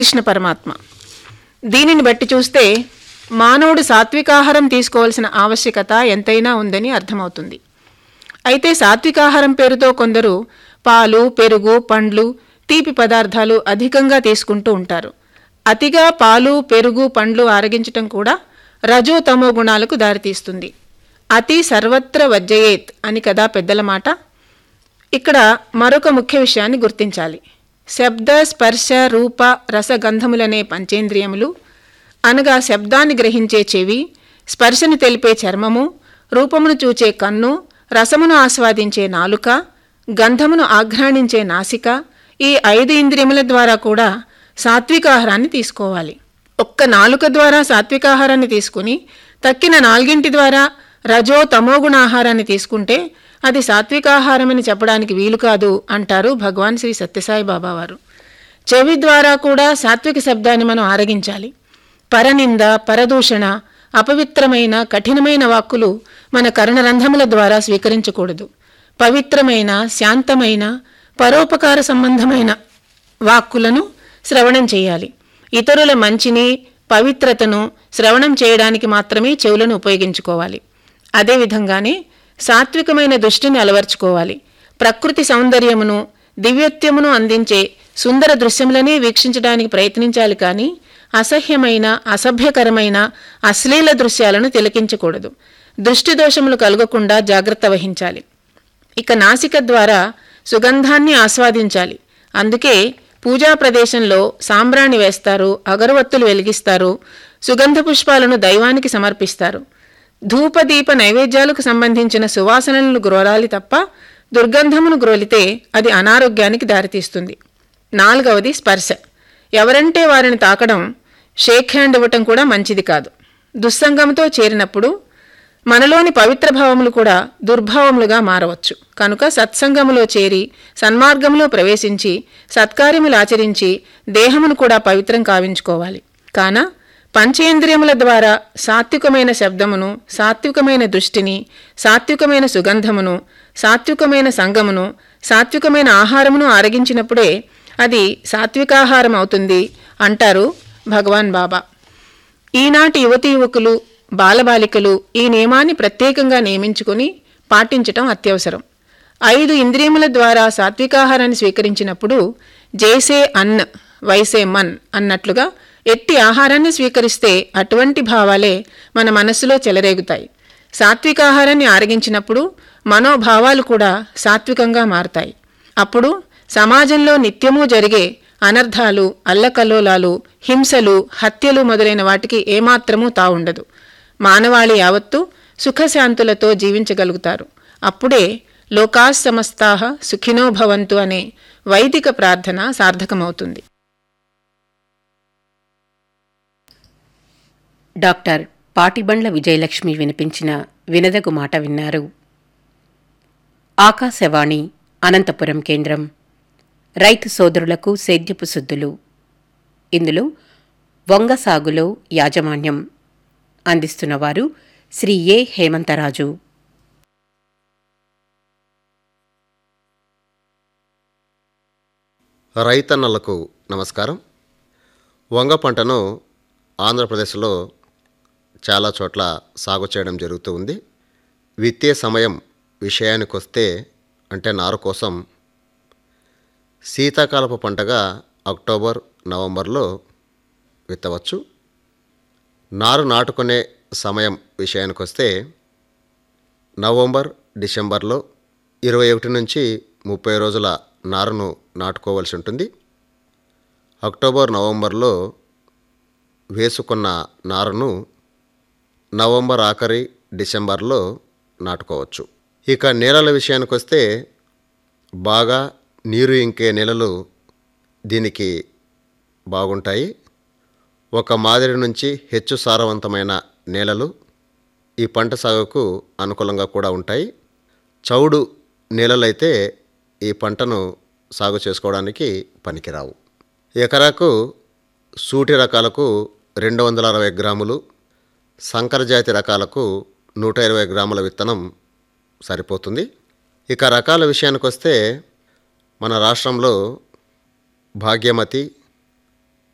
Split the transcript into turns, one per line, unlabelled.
కృష్ణ పరమాత్మ దీనిని బట్టి చూస్తే మానవుడు సాత్వికాహారం తీసుకోవాల్సిన ఆవశ్యకత ఎంతైనా ఉందని అర్థమవుతుంది అయితే సాత్వికాహారం పేరుతో కొందరు పాలు పెరుగు పండ్లు తీపి పదార్థాలు అధికంగా తీసుకుంటూ ఉంటారు అతిగా పాలు పెరుగు పండ్లు ఆరగించటం కూడా రజో తమో గుణాలకు దారితీస్తుంది అతి సర్వత్ర వజ్జయేత్ అని కదా పెద్దల మాట ఇక్కడ మరొక ముఖ్య విషయాన్ని గుర్తించాలి శబ్ద స్పర్శ రూప రసగంధములనే పంచేంద్రియములు అనగా శబ్దాన్ని గ్రహించే చెవి స్పర్శను తెలిపే చర్మము రూపమును చూచే కన్ను రసమును ఆస్వాదించే నాలుక గంధమును ఆఘ్రాణించే నాసిక ఈ ఐదు ఇంద్రియముల ద్వారా కూడా సాత్వికాహారాన్ని తీసుకోవాలి ఒక్క నాలుక ద్వారా సాత్వికాహారాన్ని తీసుకుని తక్కిన నాలుగింటి ద్వారా రజో తమోగుణ ఆహారాన్ని తీసుకుంటే అది సాత్వికాహారమని చెప్పడానికి వీలు కాదు అంటారు భగవాన్ శ్రీ సత్యసాయి బాబా వారు చెవి ద్వారా కూడా సాత్విక శబ్దాన్ని మనం ఆరగించాలి పరనింద పరదూషణ అపవిత్రమైన కఠినమైన వాక్కులు మన కర్ణరంధ్రముల ద్వారా స్వీకరించకూడదు పవిత్రమైన శాంతమైన పరోపకార సంబంధమైన వాక్కులను శ్రవణం చేయాలి ఇతరుల మంచిని పవిత్రతను శ్రవణం చేయడానికి మాత్రమే చెవులను ఉపయోగించుకోవాలి అదేవిధంగానే సాత్వికమైన దృష్టిని అలవర్చుకోవాలి ప్రకృతి సౌందర్యమును దివ్యత్యమును అందించే సుందర దృశ్యములనే వీక్షించడానికి ప్రయత్నించాలి కానీ అసహ్యమైన అసభ్యకరమైన అశ్లీల దృశ్యాలను తిలకించకూడదు దృష్టి దోషములు కలగకుండా జాగ్రత్త వహించాలి ఇక నాసిక ద్వారా సుగంధాన్ని ఆస్వాదించాలి అందుకే పూజా ప్రదేశంలో సాంబ్రాణి వేస్తారు అగరవత్తులు వెలిగిస్తారు సుగంధ పుష్పాలను దైవానికి సమర్పిస్తారు ధూపదీప నైవేద్యాలకు సంబంధించిన సువాసనలను గ్రోలాలి తప్ప దుర్గంధమును గ్రోలితే అది అనారోగ్యానికి దారితీస్తుంది నాలుగవది స్పర్శ ఎవరంటే వారిని తాకడం షేక్ హ్యాండ్ ఇవ్వటం కూడా మంచిది కాదు దుస్సంగంతో చేరినప్పుడు మనలోని పవిత్ర భావములు కూడా దుర్భావములుగా మారవచ్చు కనుక సత్సంగములో చేరి సన్మార్గంలో ప్రవేశించి సత్కార్యములు ఆచరించి దేహమును కూడా పవిత్రం కావించుకోవాలి కాన పంచేంద్రియముల ద్వారా సాత్వికమైన శబ్దమును సాత్వికమైన దృష్టిని సాత్వికమైన సుగంధమును సాత్వికమైన సంగమును సాత్వికమైన ఆహారమును ఆరగించినప్పుడే అది సాత్వికాహారం అవుతుంది అంటారు భగవాన్ బాబా ఈనాటి యువతి యువకులు బాలబాలికలు ఈ నియమాన్ని ప్రత్యేకంగా నియమించుకుని పాటించటం అత్యవసరం ఐదు ఇంద్రియముల ద్వారా సాత్వికాహారాన్ని స్వీకరించినప్పుడు జేసే అన్ వైసే మన్ అన్నట్లుగా ఎట్టి ఆహారాన్ని స్వీకరిస్తే అటువంటి భావాలే మన మనస్సులో చెలరేగుతాయి సాత్వికాహారాన్ని ఆరగించినప్పుడు మనోభావాలు కూడా సాత్వికంగా మారతాయి అప్పుడు సమాజంలో నిత్యమూ జరిగే అనర్థాలు అల్లకల్లోలాలు హింసలు హత్యలు మొదలైన వాటికి ఏమాత్రమూ తావుండదు మానవాళి యావత్తు సుఖశాంతులతో జీవించగలుగుతారు అప్పుడే లోకాస్ సమస్తాహ సుఖినో భవంతు అనే వైదిక ప్రార్థన సార్థకమవుతుంది
డాక్టర్ పాటిబండ్ల విజయలక్ష్మి వినిపించిన వినదగు మాట విన్నారు ఆకాశవాణి అనంతపురం కేంద్రం రైతు సోదరులకు సేద్యపు సుద్దులు ఇందులో వంగ సాగులో యాజమాన్యం అందిస్తున్నవారు శ్రీ ఏ హేమంతరాజు
రైతన్నలకు నమస్కారం వంగ పంటను ఆంధ్రప్రదేశ్లో చాలా చోట్ల సాగు చేయడం జరుగుతూ ఉంది విత్తే సమయం విషయానికి వస్తే అంటే నారు కోసం శీతాకాలపు పంటగా అక్టోబర్ నవంబర్లో విత్తవచ్చు నారు నాటుకునే సమయం విషయానికి వస్తే నవంబర్ డిసెంబర్లో ఇరవై ఒకటి నుంచి ముప్పై రోజుల నారును నాటుకోవాల్సి ఉంటుంది అక్టోబర్ నవంబర్లో వేసుకున్న నారును నవంబర్ ఆఖరి డిసెంబర్లో నాటుకోవచ్చు ఇక నేలల విషయానికి వస్తే బాగా నీరు ఇంకే నేలలు దీనికి బాగుంటాయి ఒక మాదిరి నుంచి హెచ్చు సారవంతమైన నేలలు ఈ పంట సాగుకు అనుకూలంగా కూడా ఉంటాయి చౌడు నేలలైతే ఈ పంటను సాగు చేసుకోవడానికి పనికిరావు ఎకరాకు సూటి రకాలకు రెండు వందల అరవై గ్రాములు సంకరజాతి రకాలకు నూట ఇరవై గ్రాముల విత్తనం సరిపోతుంది ఇక రకాల విషయానికి వస్తే మన రాష్ట్రంలో భాగ్యమతి